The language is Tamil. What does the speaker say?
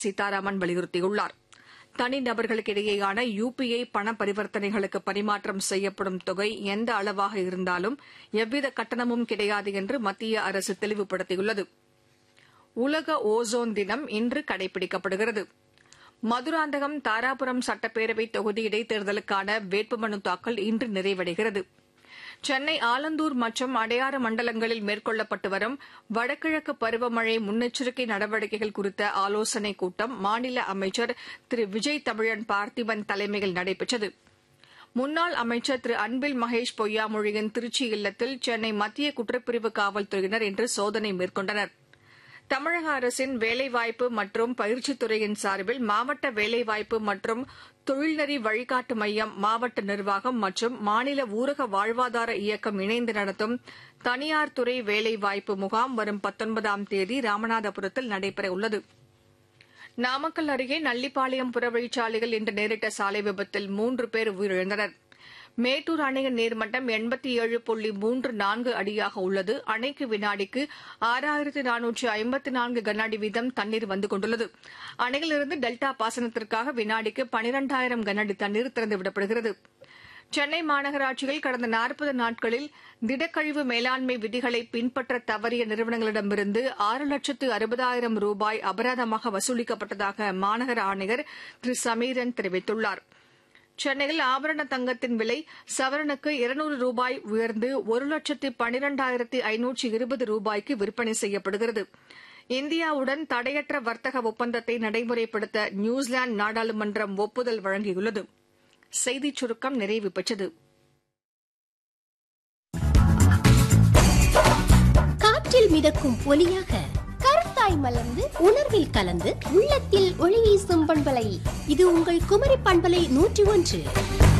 சீதாராமன் வலியுறுத்தியுள்ளார் தனிநபர்களுக்கிடையேயான யுபிஐ பண பரிவர்த்தனைகளுக்கு பரிமாற்றம் செய்யப்படும் தொகை எந்த அளவாக இருந்தாலும் எவ்வித கட்டணமும் கிடையாது என்று மத்திய அரசு தெளிவுபடுத்தியுள்ளது உலக ஓசோன் தினம் இன்று கடைபிடிக்கப்படுகிறது மதுராந்தகம் தாராபுரம் சட்டப்பேரவை தொகுதி இடைத்தேர்தலுக்கான வேட்புமனு தாக்கல் இன்று நிறைவடைகிறது சென்னை ஆலந்தூர் மற்றும் அடையாறு மண்டலங்களில் மேற்கொள்ளப்பட்டு வரும் வடகிழக்கு பருவமழை முன்னெச்சரிக்கை நடவடிக்கைகள் குறித்த ஆலோசனைக் கூட்டம் மாநில அமைச்சர் திரு விஜய் தமிழன் பார்த்திபன் தலைமையில் நடைபெற்றது முன்னாள் அமைச்சர் திரு அன்பில் மகேஷ் பொய்யாமொழியின் திருச்சி இல்லத்தில் சென்னை மத்திய குற்றப்பிரிவு காவல்துறையினர் இன்று சோதனை மேற்கொண்டனர் தமிழக அரசின் வேலைவாய்ப்பு மற்றும் பயிற்சித் துறையின் சார்பில் மாவட்ட வேலைவாய்ப்பு மற்றும் தொழில்நெறி வழிகாட்டு மையம் மாவட்ட நிர்வாகம் மற்றும் மாநில ஊரக வாழ்வாதார இயக்கம் இணைந்து நடத்தும் தனியார் துறை வேலைவாய்ப்பு முகாம் வரும் பத்தொன்பதாம் தேதி ராமநாதபுரத்தில் நடைபெறவுள்ளது நாமக்கல் அருகே நல்லிப்பாளையம் புறவழிச்சாலையில் இன்று நேரிட்ட சாலை விபத்தில் மூன்று பேர் உயிரிழந்தனர் மேட்டூர் அணையின் நீர்மட்டம் எண்பத்தி ஏழு புள்ளி மூன்று நான்கு அடியாக உள்ளது அணைக்கு வினாடிக்கு ஆறாயிரத்து நானூற்று ஐம்பத்து நான்கு கன அடி வீதம் தண்ணீர் வந்து கொண்டுள்ளது அணையிலிருந்து டெல்டா பாசனத்திற்காக வினாடிக்கு பனிரெண்டாயிரம் கன அடி தண்ணீர் திறந்துவிடப்படுகிறது சென்னை மாநகராட்சியில் கடந்த நாற்பது நாட்களில் திடக்கழிவு மேலாண்மை விதிகளை பின்பற்ற தவறிய நிறுவனங்களிடமிருந்து ஆறு லட்சத்து அறுபதாயிரம் ரூபாய் அபராதமாக வசூலிக்கப்பட்டதாக மாநகர ஆணையர் திரு சமீரன் தெரிவித்துள்ளாா் சென்னையில் ஆபரண தங்கத்தின் விலை சவரனுக்கு இருநூறு ரூபாய் உயர்ந்து ஒரு லட்சத்து பனிரெண்டாயிரத்து ஐநூற்று இருபது ரூபாய்க்கு விற்பனை செய்யப்படுகிறது இந்தியாவுடன் தடையற்ற வர்த்தக ஒப்பந்தத்தை நடைமுறைப்படுத்த நியூசிலாந்து நாடாளுமன்றம் ஒப்புதல் வழங்கியுள்ளது செய்திச் சுருக்கம் நிறைவு பெற்றது காற்றில் மிதக்கும் ஒலியாக கருத்தாய் மலர்ந்து உணர்வில் கலந்து உள்ளத்தில் ஒளி வீசும் பண்பலை இது உங்கள் குமரி பண்பலை நூற்றி ஒன்று